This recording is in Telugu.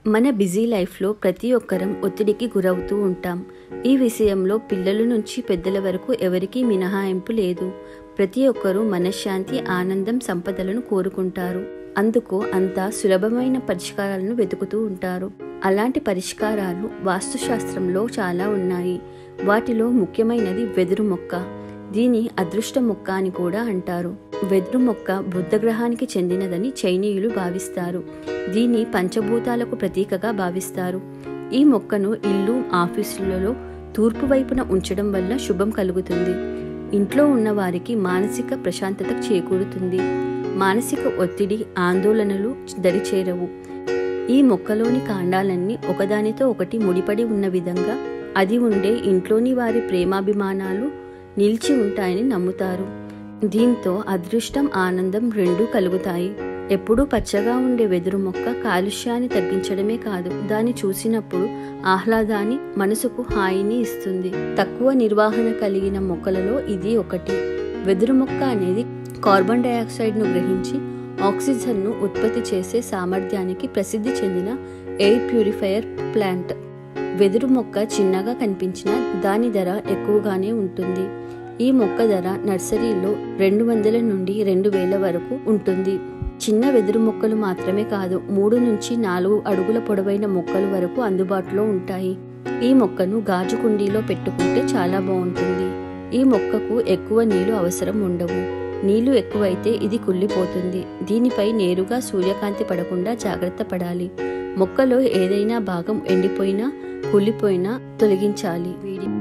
మన బిజీ లైఫ్లో ప్రతి ఒక్కరం ఒత్తిడికి గురవుతూ ఉంటాం ఈ విషయంలో పిల్లల నుంచి పెద్దల వరకు ఎవరికీ మినహాయింపు లేదు ప్రతి ఒక్కరూ మనశ్శాంతి ఆనందం సంపదలను కోరుకుంటారు అందుకు అంత సులభమైన పరిష్కారాలను వెతుకుతూ ఉంటారు అలాంటి పరిష్కారాలు వాస్తుశాస్త్రంలో చాలా ఉన్నాయి వాటిలో ముఖ్యమైనది వెదురు మొక్క దీని అదృష్ట మొక్క అని కూడా అంటారు వెదురు మొక్క బుద్ధగ్రహానికి చెందినదని చైనీయులు భావిస్తారు దీన్ని పంచభూతాలకు ప్రతీకగా భావిస్తారు ఈ మొక్కను ఇల్లు ఆఫీసులలో తూర్పు వైపున ఉంచడం వల్ల శుభం కలుగుతుంది ఇంట్లో ఉన్న వారికి మానసిక ప్రశాంతత చేకూరుతుంది మానసిక ఒత్తిడి ఆందోళనలు దరిచేరవు ఈ మొక్కలోని కాండాలన్నీ ఒకదానితో ఒకటి ముడిపడి ఉన్న విధంగా అది ఉండే ఇంట్లోని వారి ప్రేమాభిమానాలు నిలిచి ఉంటాయని నమ్ముతారు దీంతో అదృష్టం ఆనందం రెండూ కలుగుతాయి ఎప్పుడూ పచ్చగా ఉండే వెదురు మొక్క కాలుష్యాన్ని తగ్గించడమే కాదు దాన్ని చూసినప్పుడు ఆహ్లాదాన్ని మనసుకు హాయిని ఇస్తుంది తక్కువ నిర్వహణ కలిగిన మొక్కలలో ఇది ఒకటి వెదురు మొక్క అనేది కార్బన్ డయాక్సైడ్ను గ్రహించి ఆక్సిజన్ను ఉత్పత్తి చేసే సామర్థ్యానికి ప్రసిద్ధి చెందిన ఎయిర్ ప్యూరిఫైయర్ ప్లాంట్ వెదురు మొక్క చిన్నగా కనిపించినా దాని ధర ఎక్కువగానే ఉంటుంది ఈ మొక్క ధర నర్సరీలో రెండు వందల నుండి రెండు వేల వరకు ఉంటుంది చిన్న వెదురు మొక్కలు మాత్రమే కాదు మూడు నుంచి నాలుగు అడుగుల పొడవైన మొక్కలు వరకు అందుబాటులో ఉంటాయి ఈ మొక్కను గాజు కుండీలో పెట్టుకుంటే చాలా బాగుంటుంది ఈ మొక్కకు ఎక్కువ నీళ్లు అవసరం ఉండవు నీళ్లు ఎక్కువైతే ఇది కుళ్ళిపోతుంది దీనిపై నేరుగా సూర్యకాంతి పడకుండా జాగ్రత్త పడాలి మొక్కలో ఏదైనా భాగం ఎండిపోయినా కుళ్ళిపోయినా తొలగించాలి వీడి